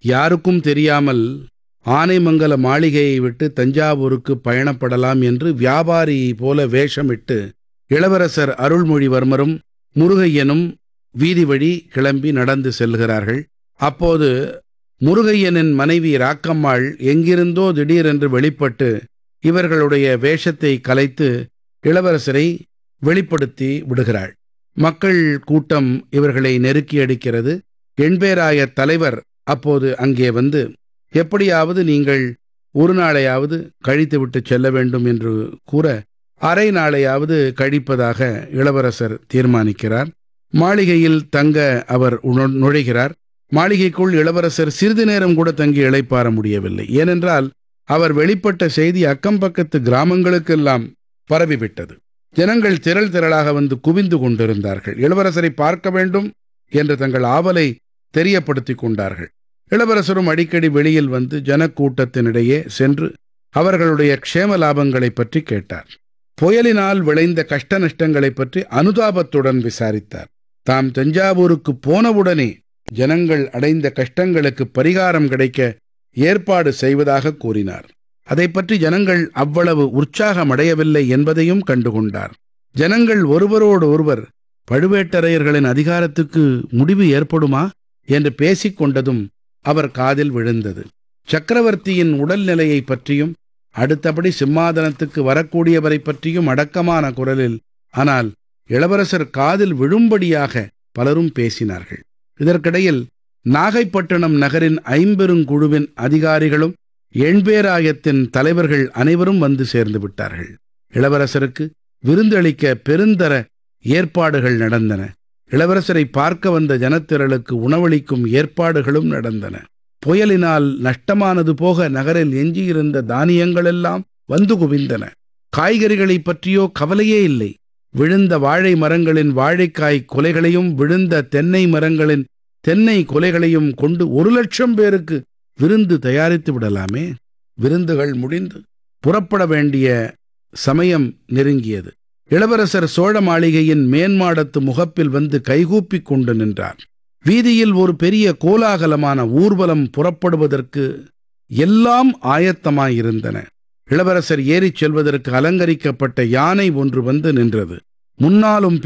யாருக்கும் தெரியாமல் ஆனைமங்கல மாளிகையை விட்டு தஞ்சாவூருக்கு பயணப்படலாம் என்று வியாபாரி போல வேஷமிட்டு இளவரசர் அருள்மொழிவர்மரும் முருகையனும் வீதி வழி கிளம்பி நடந்து செல்கிறார்கள் அப்போது முருகையனின் மனைவி ராக்கம்மாள் எங்கிருந்தோ திடீரென்று வெளிப்பட்டு இவர்களுடைய வேஷத்தை கலைத்து இளவரசரை வெளிப்படுத்தி விடுகிறாள் மக்கள் கூட்டம் இவர்களை நெருக்கி அடிக்கிறது எண்பேராய தலைவர் அப்போது அங்கே வந்து எப்படியாவது நீங்கள் ஒரு நாளையாவது கழித்துவிட்டு செல்ல வேண்டும் என்று கூற அரை நாளையாவது கழிப்பதாக இளவரசர் தீர்மானிக்கிறார் மாளிகையில் தங்க அவர் உண- நுழைகிறார் மாளிகைக்குள் இளவரசர் சிறிது நேரம் கூட தங்கி இளைப்பாற முடியவில்லை ஏனென்றால் அவர் வெளிப்பட்ட செய்தி அக்கம் பக்கத்து கிராமங்களுக்கெல்லாம் பரவிவிட்டது ஜனங்கள் திரள் திரளாக வந்து குவிந்து கொண்டிருந்தார்கள் இளவரசரை பார்க்க வேண்டும் என்று தங்கள் ஆவலை தெரியப்படுத்திக் கொண்டார்கள் இளவரசரும் அடிக்கடி வெளியில் வந்து ஜனக்கூட்டத்தினிடையே சென்று அவர்களுடைய க்ஷேம லாபங்களைப் பற்றி கேட்டார் புயலினால் விளைந்த கஷ்ட நஷ்டங்களைப் பற்றி அனுதாபத்துடன் விசாரித்தார் தாம் தஞ்சாவூருக்கு போனவுடனே ஜனங்கள் அடைந்த கஷ்டங்களுக்கு பரிகாரம் கிடைக்க ஏற்பாடு செய்வதாக கூறினார் அதைப் பற்றி ஜனங்கள் அவ்வளவு உற்சாகமடையவில்லை என்பதையும் கண்டுகொண்டார் ஜனங்கள் ஒருவரோடு ஒருவர் பழுவேட்டரையர்களின் அதிகாரத்துக்கு முடிவு ஏற்படுமா என்று பேசிக் கொண்டதும் அவர் காதில் விழுந்தது சக்கரவர்த்தியின் உடல்நிலையை பற்றியும் அடுத்தபடி சிம்மாதனத்துக்கு வரக்கூடியவரைப் பற்றியும் அடக்கமான குரலில் ஆனால் இளவரசர் காதில் விழும்படியாக பலரும் பேசினார்கள் இதற்கிடையில் நாகைப்பட்டினம் நகரின் ஐம்பெருங்குழுவின் அதிகாரிகளும் எண்பேராயத்தின் தலைவர்கள் அனைவரும் வந்து சேர்ந்து விட்டார்கள் இளவரசருக்கு விருந்தளிக்க பெருந்தர ஏற்பாடுகள் நடந்தன இளவரசரை பார்க்க வந்த ஜனத்திரளுக்கு உணவளிக்கும் ஏற்பாடுகளும் நடந்தன புயலினால் நஷ்டமானது போக நகரில் எஞ்சியிருந்த தானியங்களெல்லாம் வந்து குவிந்தன காய்கறிகளைப் பற்றியோ கவலையே இல்லை விழுந்த வாழை மரங்களின் வாழைக்காய் கொலைகளையும் விழுந்த தென்னை மரங்களின் தென்னை கொலைகளையும் கொண்டு ஒரு லட்சம் பேருக்கு விருந்து தயாரித்து விடலாமே விருந்துகள் முடிந்து புறப்பட வேண்டிய சமயம் நெருங்கியது இளவரசர் சோழ மாளிகையின் மேன்மாடத்து முகப்பில் வந்து கைகூப்பிக் கொண்டு நின்றார் வீதியில் ஒரு பெரிய கோலாகலமான ஊர்வலம் புறப்படுவதற்கு எல்லாம் ஆயத்தமாயிருந்தன இளவரசர் ஏறிச் செல்வதற்கு அலங்கரிக்கப்பட்ட யானை ஒன்று வந்து நின்றது முன்னாலும்